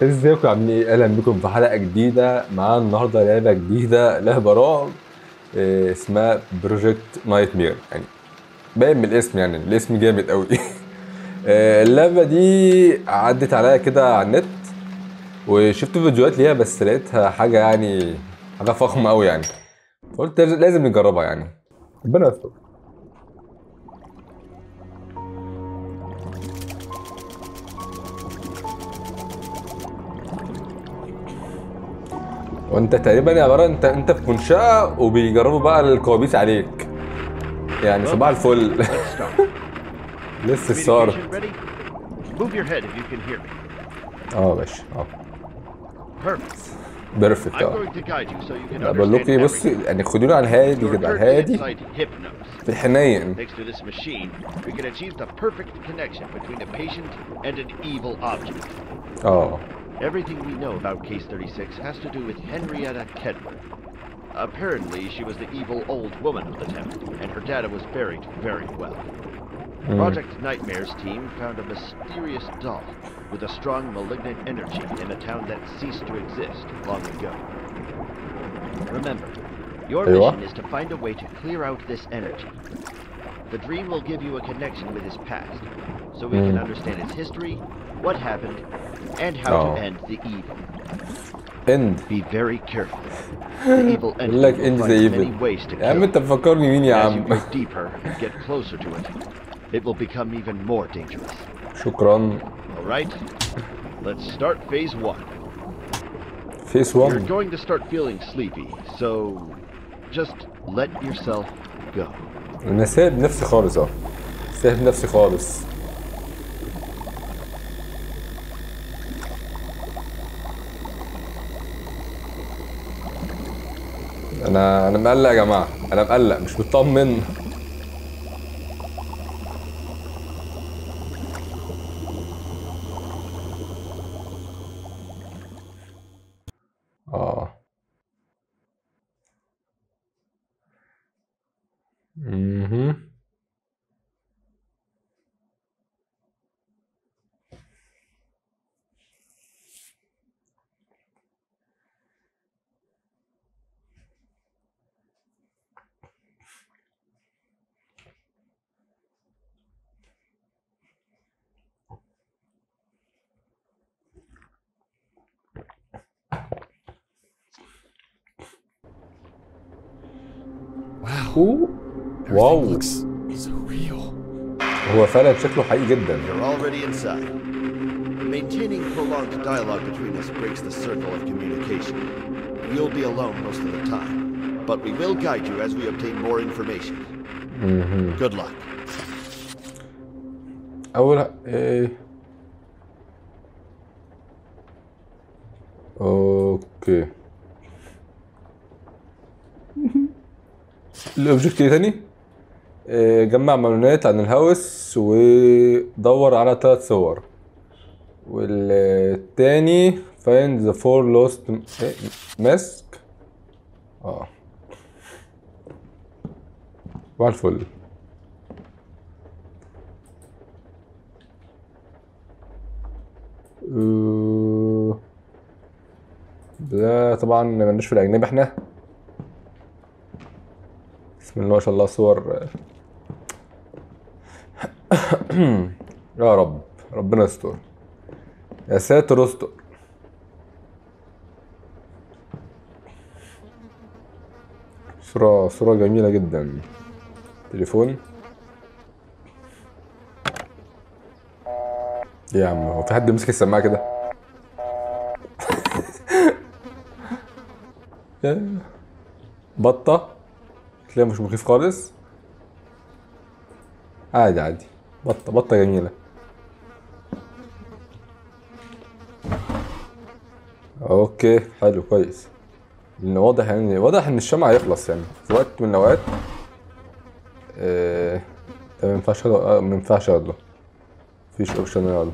ازيكم عاملين ايه اهلا بكم في حلقه جديده معانا النهارده لعبه جديده لعبه رعب إيه، اسمها بروجكت نايت مير يعني باين من الاسم يعني الاسم جامد قوي إيه، اللعبه دي عدت عليا كده على النت وشفت فيديوهات ليها بس لقيتها حاجه يعني حاجه فخمه قوي يعني فقلت لازم نجربها يعني ربنا يستر وانت تقريبا عباره انت انت في منشاه وبيجربوا بقى الكوابيس عليك يعني صباح الفل Let's start. لسه الصار Communication ready? Move your head if you can hear me. اه ماشي اه Perfect. بيرفكت I'm اه going to guide you so you can لا، بقول لكم understand ايه بص everything. يعني خدوني على الهادي You're كده على currently الهادي inside Hypnos. في الحنين Thanks to this machine, we can achieve the perfect connection between a patient and an evil object. اه Everything we know about Case 36 has to do with Henrietta Kedler. Apparently, she was the evil old woman of the town, and her data was buried very well. مم. Project Nightmare's team found a mysterious doll with a strong malignant energy in a town that ceased to exist long ago. Remember, your أيوة. mission is to find a way to clear out this energy. The dream will give you a connection with his past, so we can Mm. understand his history, what happened, and how Oh. to end the evil. اند Be very careful. The evil entity يقول لك will end the find evil. many ways to يا عم kill. انت مفكرني مين يا As you عم go deeper and get closer to it, it will become even more dangerous. شكرا All right? Let's start phase one. فيس You're 1 going to start feeling sleepy, so just let yourself go. انا سايب نفسي خالص اه سايب نفسي خالص انا انا مقلق يا جماعه انا مقلق مش مطمن اه mhm Wow. أوه. Everything واو looks so real. هو فعلا شكله حقيقي جدا You're already inside. Maintaining prolonged dialogue between us breaks the circle of communication. You'll be alone most of the time, but we will guide you as we obtain more information. مهم. Good luck. اول ايه اوكي الاوبجكت ايه تاني إيه، جمع معلومات عن الهوس ودور على ثلاث صور والتاني find the four lost إيه، mask اه وعلى الفل آه، ده طبعا ملناش في الأجنبي احنا بسم الله ما شاء الله صور يا رب ربنا يستر يا ساتر استر صورة صورة جميلة جدا تليفون إيه يا عم هو في حد مسك السماعة كده يا- بطة تلاقيها مش مخيف خالص عادي عادي بطة بطة جميلة اوكي حلو كويس لان واضح يعني واضح ان الشمع هيخلص يعني في وقت من الاوقات آه... ده ما ينفعش آه، ما ينفعش اخده مفيش اوبشن يلا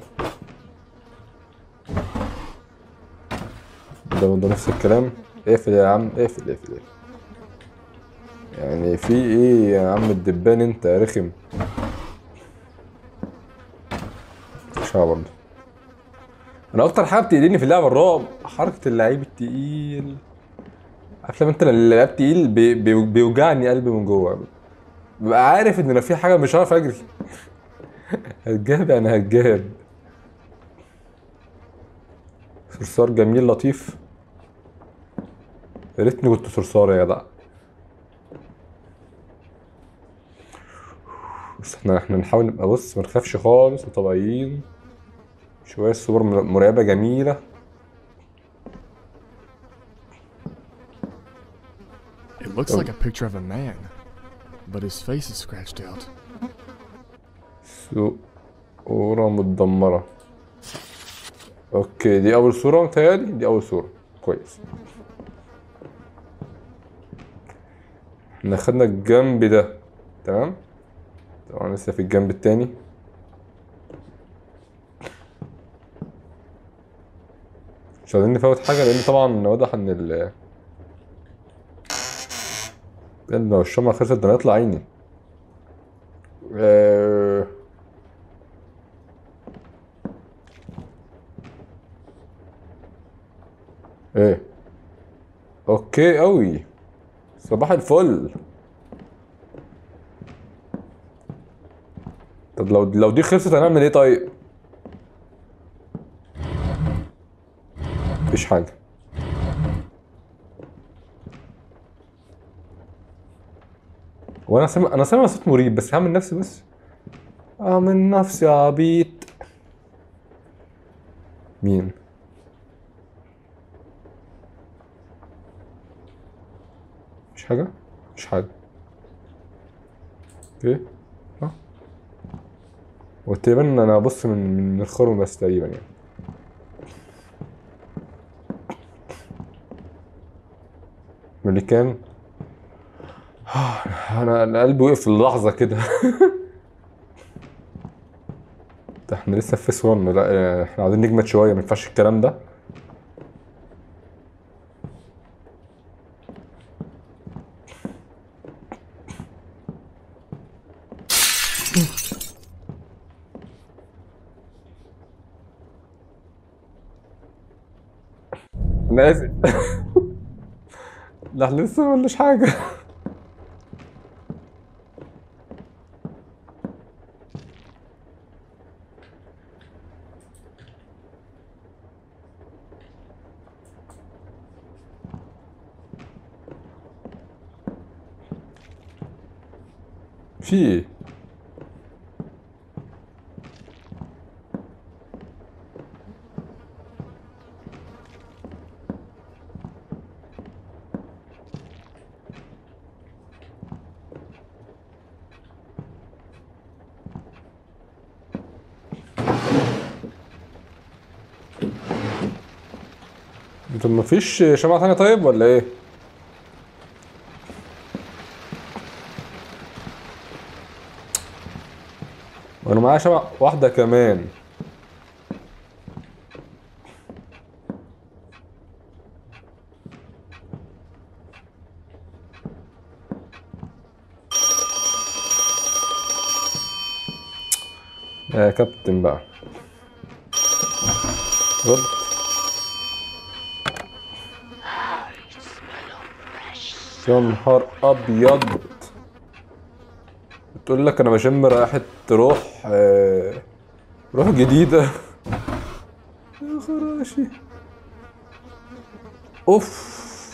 ده ده نفس الكلام اقفل يا عم اقفل اقفل اقفل يعني في ايه يا عم الدبان انت يا رخم مش برضه انا اكتر حاجه بتقلقني في اللعبه الرعب حركه اللعيب التقيل عارف لما انت اللعيب تقيل بي بي بيوجعني قلبي من جوه ببقى عارف ان لو في حاجه مش هعرف اجري هتجاب يعني هتجاب صرصار جميل لطيف يا ريتني كنت صرصار يا جدع بس احنا احنا نحاول نبقى بص ما نخافش خالص وطبيعيين شوية صور مر- مرعبة جميلة It looks like a picture of a man, but his face is scratched out. صورة متدمرة اوكي دي أول صورة متهيألي دي أول صورة كويس احنا خدنا الجنب ده تمام طبعا لسه في الجنب التاني مش عايزين نفوت حاجة لأن طبعا واضح إن ال لأن لو الشمعة خلصت ده هيطلع عيني آه، ايه اوكي اوي صباح الفل طب لو لو دي خلصت هنعمل ايه طيب مفيش حاجة وانا سامع انا سامع صوت مريب بس هعمل نفسي بس اعمل نفسي عبيط مين مش حاجة مش حاجة اوكي ها وتقريبا انا ابص من من الخرم بس تقريبا يعني من اللي كان انا انا قلبي وقف في اللحظة كده ده احنا لسه في فيس 1 لا احنا عايزين نجمد شوية ما ينفعش الكلام ده انا اسف لا احنا لسه ما قلناش حاجة في ايه؟ طب مفيش شمعة تانية طيب ولا ايه؟ وانا معايا شمعة واحدة كمان يا كابتن بقى رد يا نهار ابيض بتقول لك انا بشم رائحة روح آه، روح جديدة يا خراشي اوف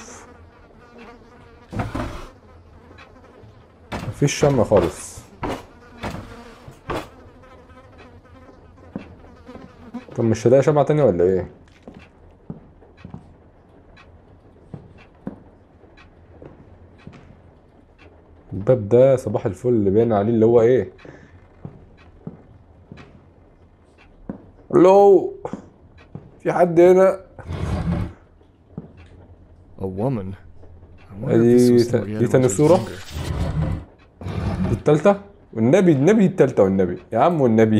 مفيش شم خالص طب مش هلاقي شمعة تانية ولا ايه؟ الباب ده صباح الفل اللي باين عليه اللي هو ايه الو في حد هنا A woman. I wonder if this دي was ت- Marietta دي when تاني she was صورة younger. دي التالتة والنبي النبي التالتة والنبي يا عم والنبي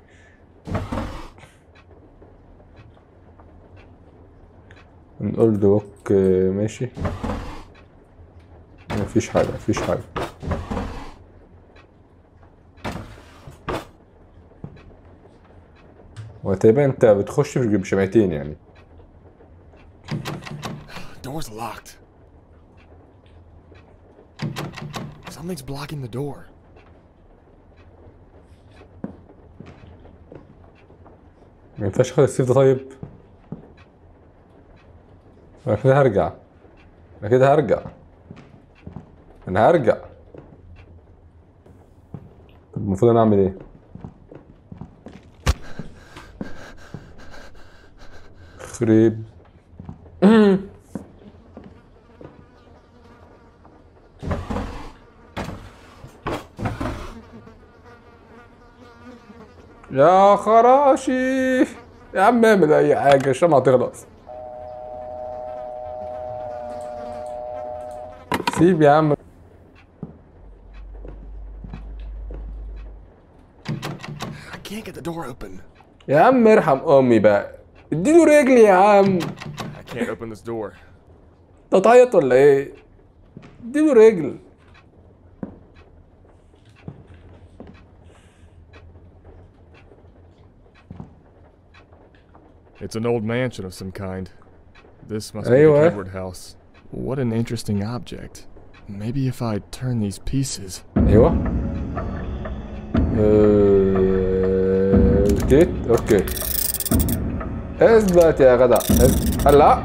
نقول له اوك ماشي مفيش حاجة مفيش حاجة وتقريبا انت بتخش في بشمعتين يعني Door's locked. Something's blocking the door. ما ينفعش اخد السيف ده طيب انا كده هرجع انا كده هرجع انا هرجع طب المفروض انا اعمل ايه خريب يا خراشي يا عم اعمل اي حاجه الشمعة تخلص سيب يا عم I can't get the door open. يا عم ارحم امي بقى اديله رجلي يا عم I can't open this door. انت تعيط ولا ايه اديله رجل It's an old mansion of some kind. This must be أيوة. the Edward house. What an interesting object. Maybe if I turn these pieces. ايوه آه، روتيت اوكي اثبت يا جدع اثبت. لا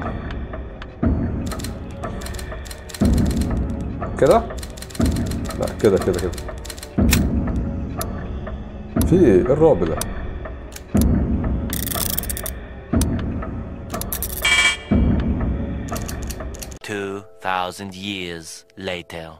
كده لا كده كده كده في ايه إيه الرعب ده Two thousand years later.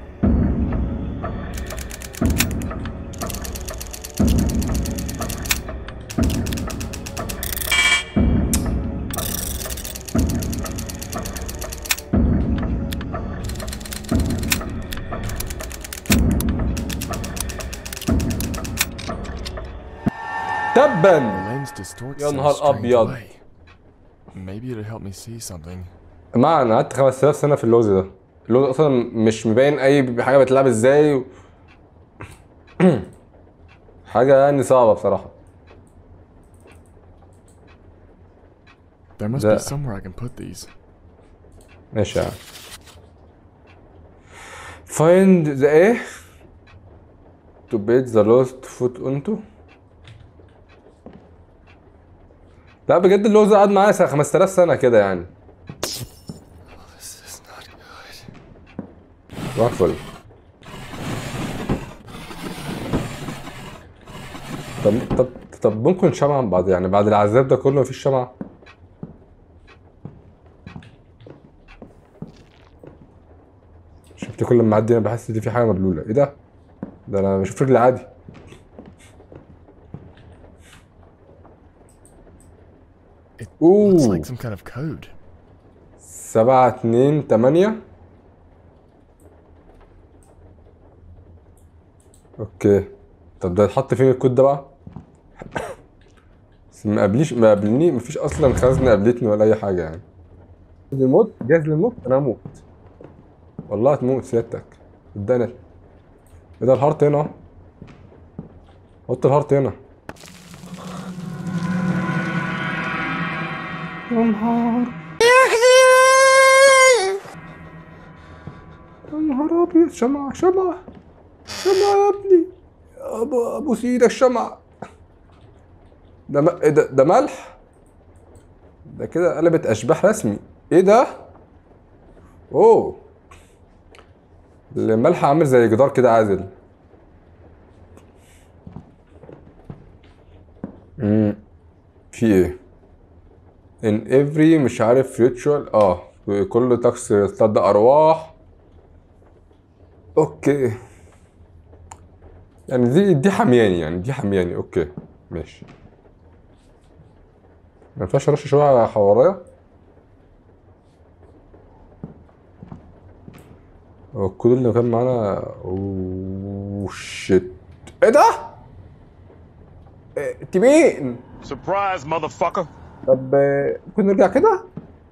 تبا The lens distorts يا in a نهار strange أبيض. way. Maybe it'll help me see something. ما انا قعدت 5000 سنه في اللغز ده اللغز اصلا مش مبين اي حاجه بتلعب ازاي و... حاجه يعني صعبه بصراحه There must The- be somewhere I can put these. ماشي يا عم find the ايه to bet the lost foot onto لا بجد اللغز ده قعد معايا سنة- 5000 سنه كده يعني This is not good. صباح الفل طب طب طب ممكن شمعة بعد يعني بعد العذاب ده كله مفيش شمعة شفت كل ما اعدي انا بحس ان في حاجة مبلولة ايه ده؟ ده انا بشوف رجلي عادي It looks اوه like some kind of code. سبعة اتنين تمانية اوكي طب ده اتحط فين الكود ده بقى؟ بس ما قابليش ما قابلني مفيش اصلا خزنة قابلتني ولا اي حاجة يعني الموت جاهز للموت انا هموت والله هتموت سيادتك صدقني ايه ده الهارت هنا اهو. حط الهارت هنا يا نهار يا نهار ابيض شمعة شمعة شمعة يا ابني يا ابو ابو سيدة الشمعة ده م... ايه ده ده ملح ده كده قلبت اشباح رسمي ايه ده اوه الملح عامل زي جدار كده عازل امم في ايه in every مش عارف ritual اه كل طقس تصدق ارواح اوكي يعني دي دي حمياني يعني دي حمياني اوكي ماشي ما ينفعش ارش شويه حواريا هو الكود اللي كان معانا اوه شيت ايه ده؟ إيه، انت مين؟ Surprise, motherfucker. طب آه، ممكن نرجع كده؟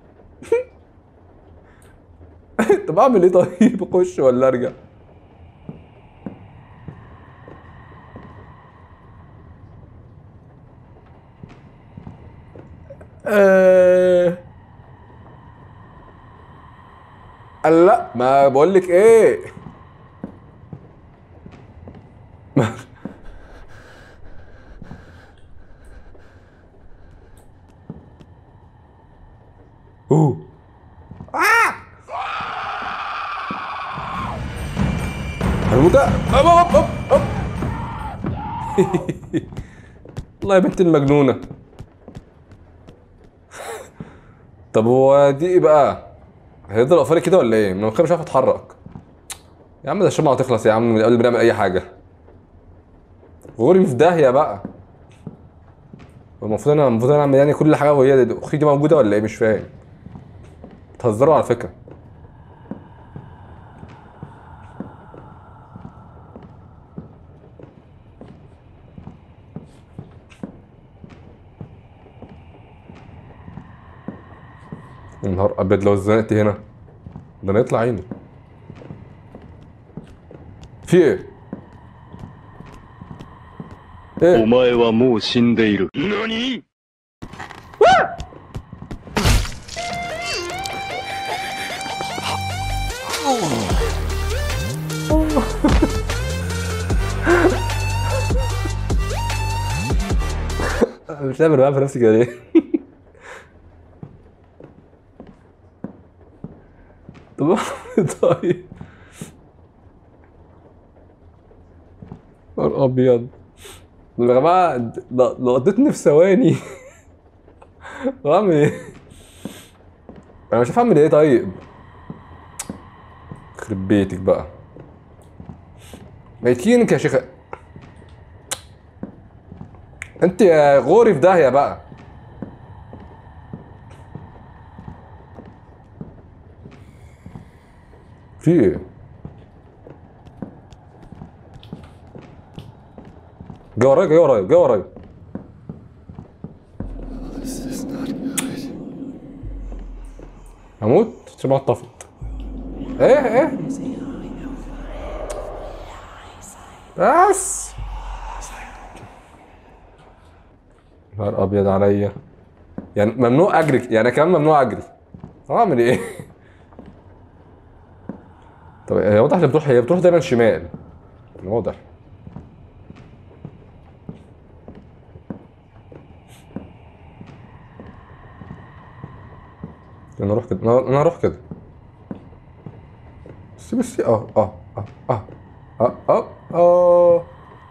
طب اعمل ايه طيب اخش ولا ارجع؟ آه... لا ما بقول لك ايه اوه آه! هموت أب أب أب أب. والله يا بنت المجنونة طب هو دي ايه بقى؟ هيفضل قفالي كده ولا ايه؟ انا مش عارف اتحرك يا عم ده الشمعة هتخلص يا عم من قبل ما نعمل اي حاجة غوري في داهية بقى هو المفروض انا المفروض انا اعمل يعني كل حاجة وهي دي- اختي دي موجودة ولا ايه مش فاهم بتهزروا على فكرة يا نهار ابيض لو اتزنقت هنا ده انا يطلع عيني في ايه؟ お ايه؟ 前はもう死んでいる。何 مش قادر بقى في نفسي كده ليه؟ طب طيب نهار ابيض يا جماعه د- لقطتني في ثواني بعمل ايه؟ انا مش عارف اعمل ايه طيب يخرب بيتك بقى ميتينك يا شيخ انت يا غوري في داهيه بقى في ايه جاي ورايا جاي ورايا جاي ورايا This is not good. هموت شبه طفت ايه ايه بس نهار ابيض عليا يعني ممنوع اجري يعني أنا كمان ممنوع اجري طب اعمل ايه طب هي واضح هي بتروح هي بتروح دايما شمال واضح انا اروح كده انا أنا اروح كده بس بس اه اه اه اه اه اه اه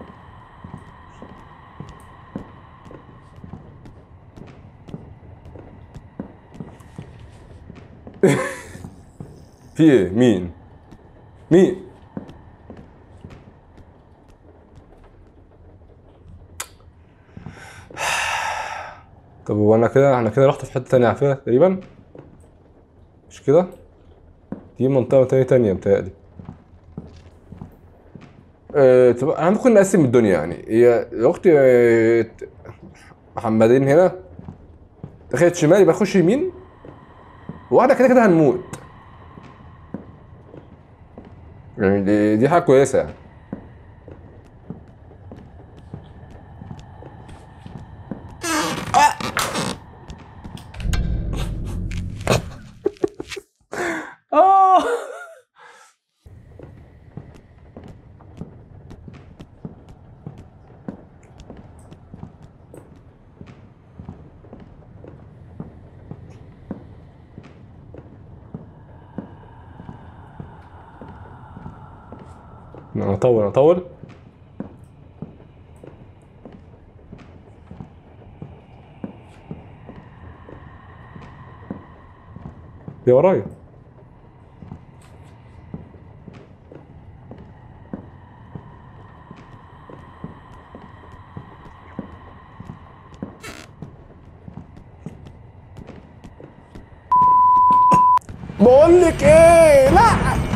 في ايه مين مين طب هو انا كده احنا كده رحت في حته تانية عارفها تقريبا مش كده دي منطقه تانية تانية متهيألي أه طب احنا ممكن نقسم الدنيا يعني هي اختي آه، ت- محمدين هنا دخلت شمال يبقى اخش يمين واحده كده كده هنموت يعني دي, دي حاجه كويسه يعني آه. انا اطول انا اطول يا ورايا بقول لك ايه لا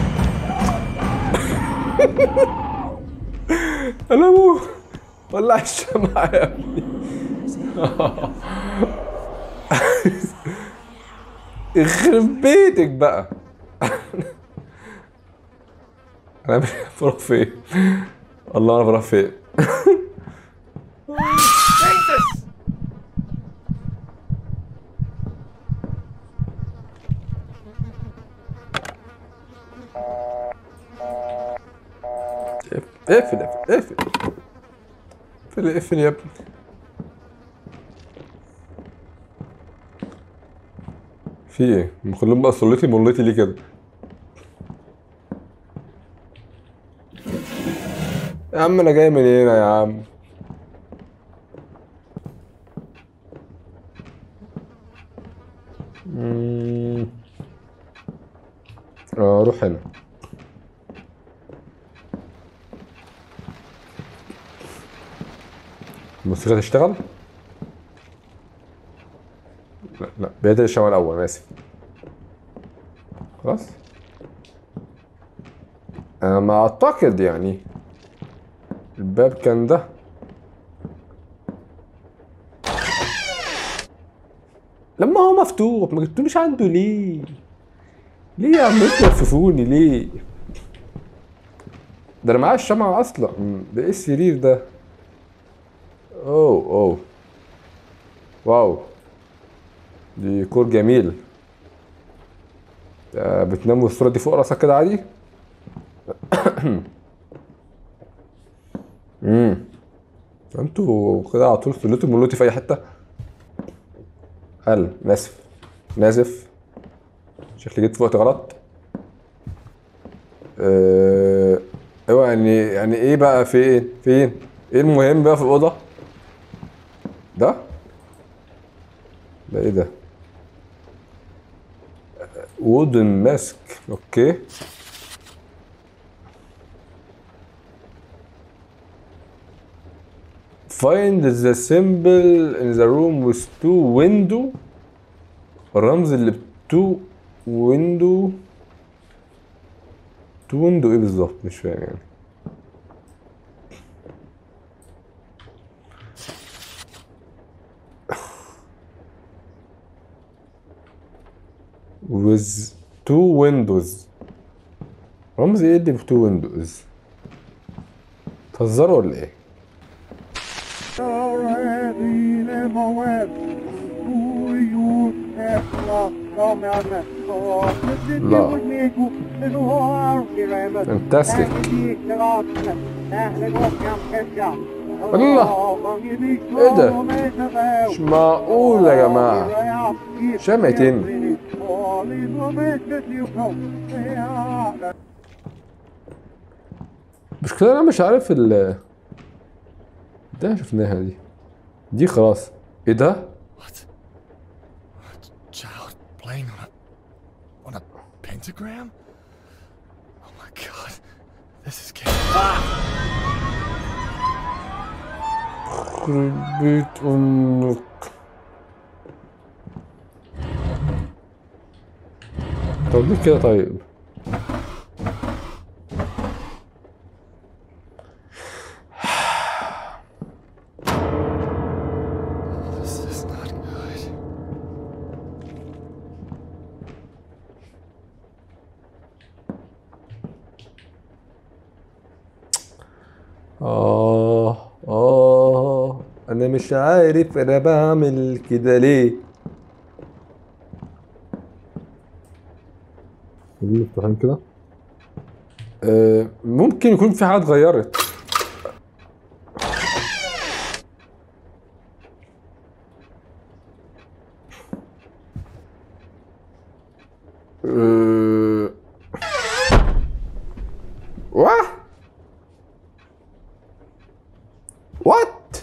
انا مو ولع الشمعة يا ابني يخرب بيتك بقى انا بروح فين الله انا بروح فين اقفل اقفل اقفل اقفل اقفل يا ابني في ايه؟ مخليهم بقى صليتي مليتي ليه كده؟ يا عم انا جاي من هنا يا عم مم. اه روح هنا الموسيقى تشتغل؟ لا لا بداية الشمال الأول أنا آسف خلاص أنا ما أعتقد يعني الباب كان ده لما هو مفتوح ما جبتونيش عنده ليه؟ ليه يا عم تلففوني ليه؟ ده انا معايا الشمعة اصلا ده ايه السرير ده؟ اوه اوه واو ديكور جميل ده بتنام والصورة دي فوق راسك كده عادي؟ امم انتوا كده على طول سلوتي ملوتي في اي حتة هل ناسف ناسف شكلي جيت في وقت غلط اه... ايوه يعني يعني ايه بقى فين فين ايه المهم بقى في الاوضه ده ده ايه ده وودن ماسك اوكي find the symbol in the room with two window الرمز اللي بتو ويندو تو ويندو ايه بالظبط مش فاهم يعني with two windows رمز ايه اللي بتو ويندوز تهزروا ولا ايه Fantastic. الله ايه ده مش معقول يا جماعة شمعتين مش كده انا مش عارف ال ده شفناها دي دي خلاص ايه ده What? A child playing on a on a pentagram? Oh my god. This is scary. يخرب بيت امك طب ليه كده طيب This is not good. آه آه أنا مش عارف أنا بعمل كده ليه دي مفتوحين كده آه ممكن يكون في حاجة اتغيرت آه واه وات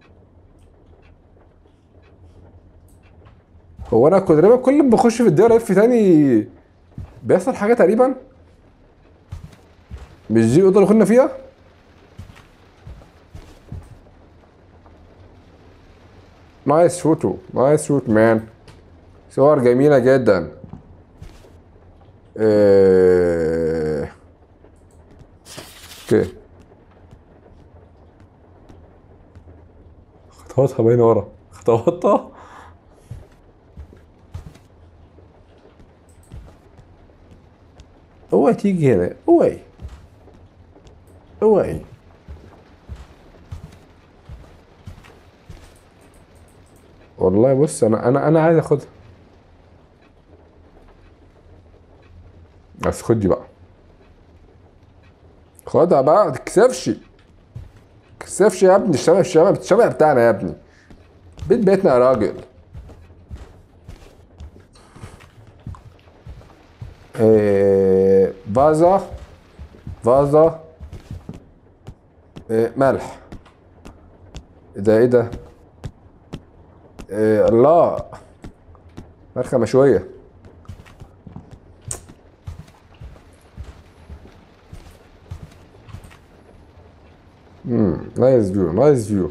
هو انا كنت تقريبا كل ما بخش في الدي ار اف تاني بيحصل حاجه تقريبا مش دي الاوضه اللي كنا فيها نايس فوتو نايس شوت مان صور جميله جدا إيه... اوكي خطواتها باينة ورا خطواتها اوعي تيجي هنا اوعي اوعي والله بص انا انا انا عايز اخدها بس خد دي بقى خدها بقى ما تتكسفش تتكسفش يا ابني الشمع الشمع الشمع بتاعنا يا ابني بيت بيتنا يا راجل إيه فازا فازا إيه ملح ده ايه ده إيه الله فرخة مشوية امم نايس فيو نايس فيو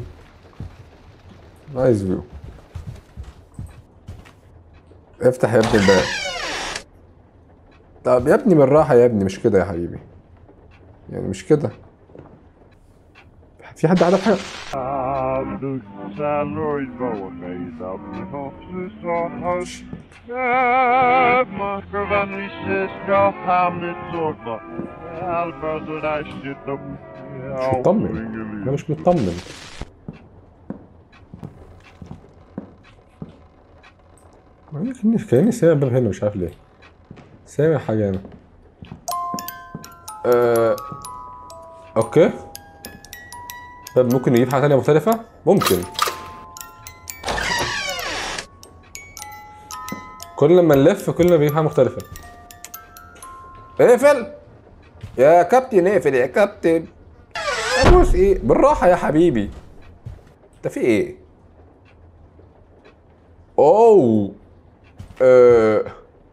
نايس فيو افتح يا ابني الباب طب يا ابني بالراحة يا ابني مش كده يا حبيبي يعني مش كده في حد عمل حاجة مش مطمن انا مش مطمن أنا كأني كأني سامع باب هنا مش عارف ليه سامع حاجة هنا أه... اوكي باب ممكن نجيب حاجة تانية مختلفة ممكن كل ما نلف كل ما بنجيب حاجة مختلفة اقفل يا كابتن اقفل يا كابتن ابوس ايه بالراحة يا حبيبي انت في ايه اوه أه...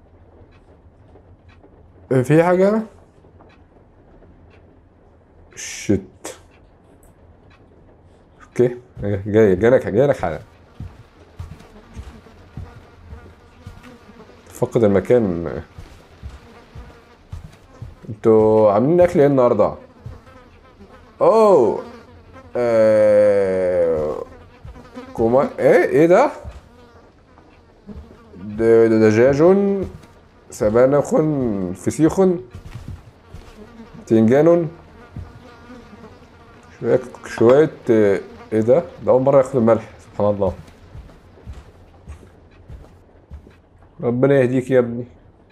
في حاجة هنا شت اوكي جاي جايلك جايلك حاجة فقد المكان انتوا عاملين اكل ايه النهارده؟ اوه آه... كوما ايه ايه ده؟ د- د- دجاج سبانخ فسيخ تنجان شوية شوية آه، ايه ده؟ ده أول مرة ياخد الملح سبحان الله ربنا يهديك يا ابني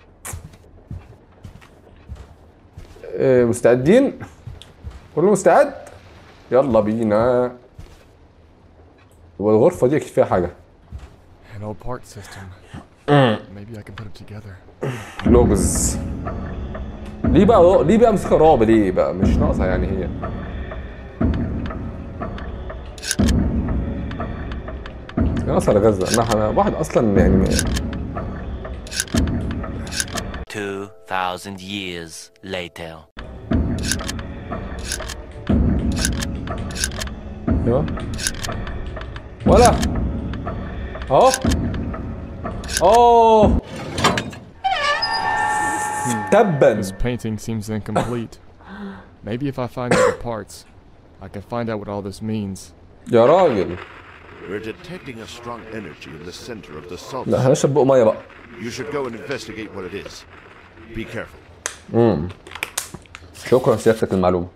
آه، مستعدين؟ كله مستعد؟ يلا بينا والغرفة دي أكيد فيها حاجة An old part system. Maybe I can put them together. لغز ليه بقى ليه بقى مسك رعب ليه بقى مش ناقصة يعني هي ناقصة الغزة انا أنا واحد اصلا يعني 2,000 years later. ايوه ولا اهو اوه تبا This painting seems incomplete. Maybe if I find other parts, I can find out what all this means. يا راجل We're detecting a strong energy in the center of the salt. لا هنشرب بق ميه بقى You should go and investigate what it is. Be careful. شكرا سيادتك المعلومة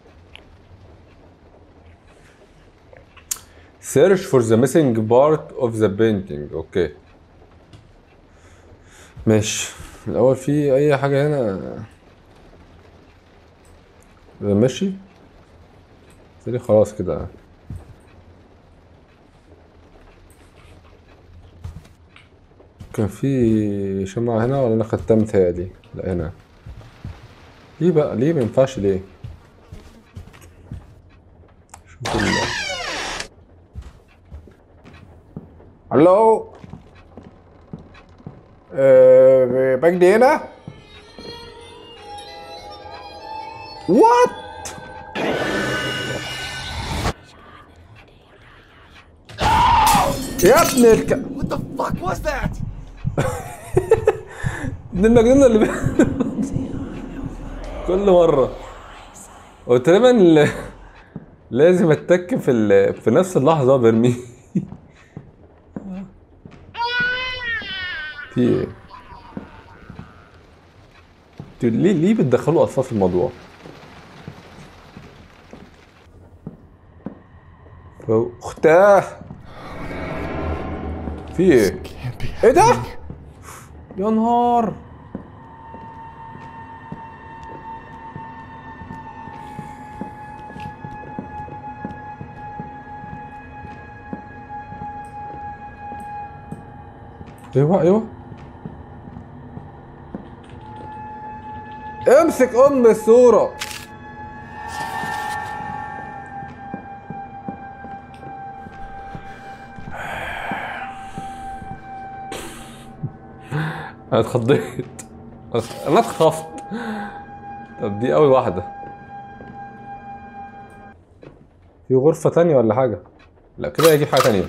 search for the missing part of the painting اوكي ماشي الأول في أي حاجة هنا ده ماشي تاني خلاص كده كان في شمعة هنا ولا أنا خدتها متهيألي لا هنا ليه بقى ليه ما ينفعش ليه شوف ال الو آه، مجدي هنا وات يا ابن الك What the fuck was that? ابن المجنون اللي بي... كل مرة هو تقريبا ال- لازم اتك في ال... في نفس اللحظة برميه في ايه؟ انتوا ليه ليه بتدخلوا اطفال في الموضوع؟ فهو- اختاه في ايه؟ Can't be ايه ده؟ happening. يا نهار ايوه ايوه امسك ام الصورة انا اتخضيت انا اتخفت طب دي اول واحدة في غرفة تانية ولا حاجة لا كده يجيب حاجة تانية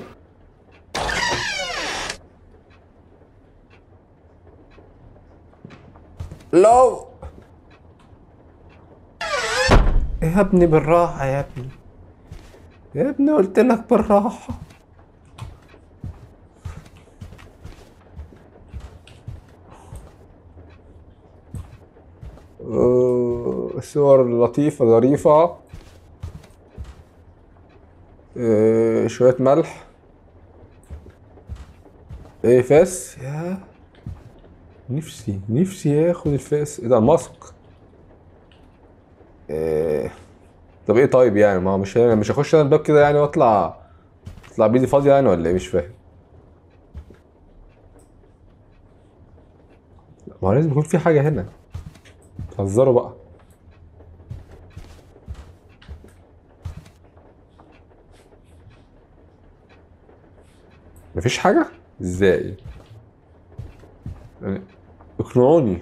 لو يا ابني بالراحة يا ابني يا ابني قلت لك بالراحة آه، صور لطيفة ظريفة آه، شوية ملح ايه فاس يا نفسي نفسي ياخد الفاس ايه ده الماسك إيه. طب ايه طيب يعني ما هو مش مش هخش انا الباب كده يعني واطلع اطلع بايدي فاضيه يعني ولا ايه مش فاهم لا، ما هو لازم يكون في حاجه هنا تهزروا بقى مفيش حاجه ازاي يعني اقنعوني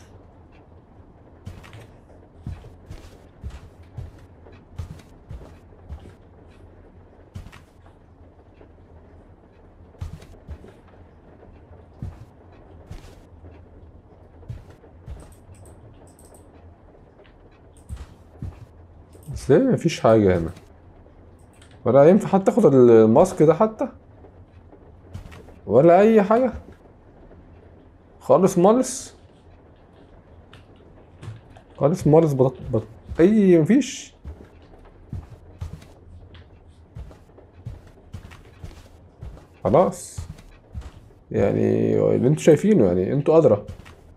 ازاي مفيش حاجة هنا ولا ينفع حتى اخد الماسك ده حتى ولا اي حاجة خالص مالص خالص مالص بط... بط... اي مفيش خلاص يعني اللي انتوا شايفينه يعني انتوا ادرى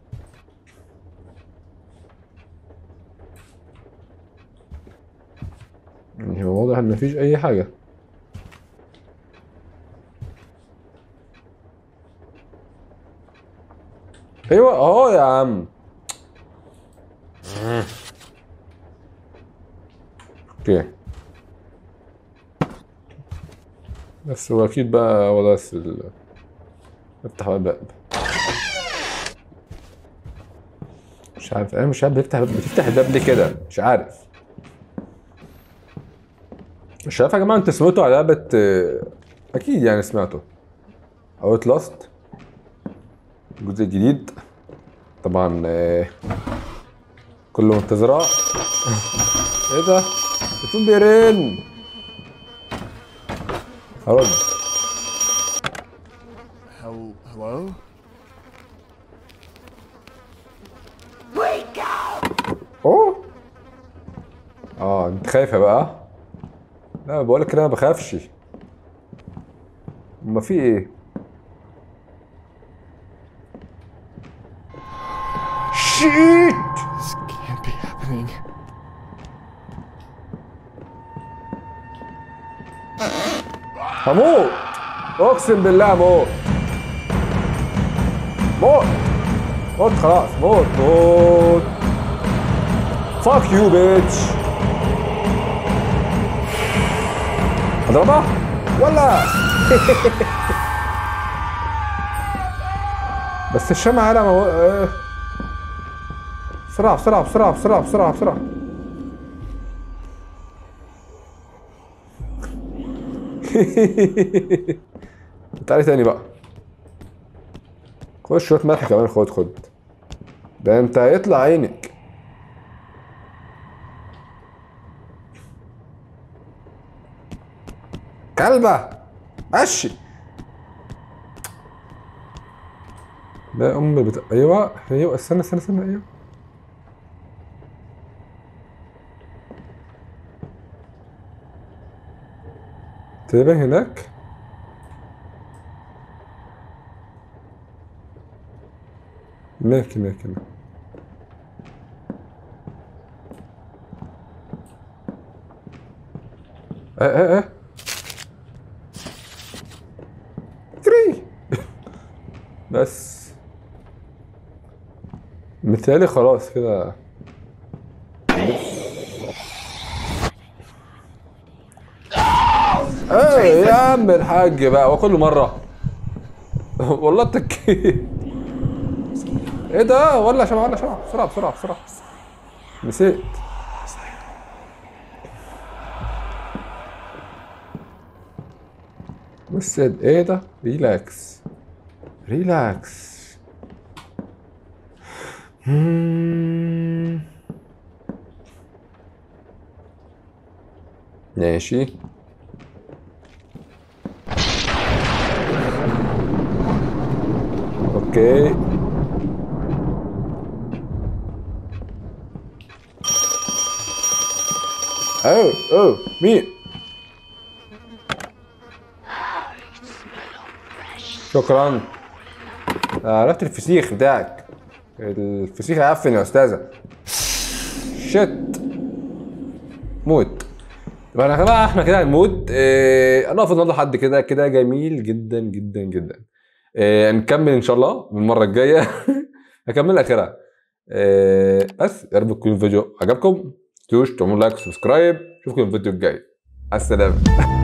يعني هو واضح ان مفيش اي حاجه ايوه اهو يا عم اوكي بس هو اكيد بقى هو ده بس ال... افتح بقى الباب مش عارف انا مش عارف بتفتح بتفتح الباب ليه كده مش عارف مش عارف يا جماعه انتوا سمعتوا على لعبه آه، اكيد يعني سمعتوا اوت لاست الجزء الجديد طبعا آه، كله منتظرة ايه ده؟ التليفون بيرن هرد Hel- hello? اوه اه انت خايفة بقى لا بقول لك انا ما بخافش ما في ايه شيت This can't be happening. هموت اقسم بالله موت موت موت خلاص موت موت فاك يو بيتش اضربها ولا بس الشمعة على مو... آه. بسرعة بسرعة بسرعة بسرعة بسرعة بسرعة تعالي تاني بقى خد شوية ملح كمان خد خد ده انت هيطلع عينك كلبة مشي ده ام بتا... ايوه ايوه استنى استنى استنى ايوه تقريبا هناك هناك هناك هناك اه اه اه تري مثالي خلاص كده ايه يا عم الحاج بقى وكل مرة والله التكييف ايه ده ولا شمعة ولا شمعة بسرعة بسرعة بسرعة نسيت بس ايه ده ريلاكس ريلاكس مم. ماشي اوكي اوه اوه مين شكرا آه، عرفت الفسيخ بتاعك الفسيخ عفن يا استاذه شت موت طب احنا بقى احنا كده هنموت اه انا النهارده حد كده كده جميل جدا جدا جدا اه نكمل ان شاء الله من المره الجايه هكمل اخرها اه بس يا رب يكون الفيديو عجبكم تنسوش تعملوا لايك وسبسكرايب اشوفكم الفيديو الجاي على السلامه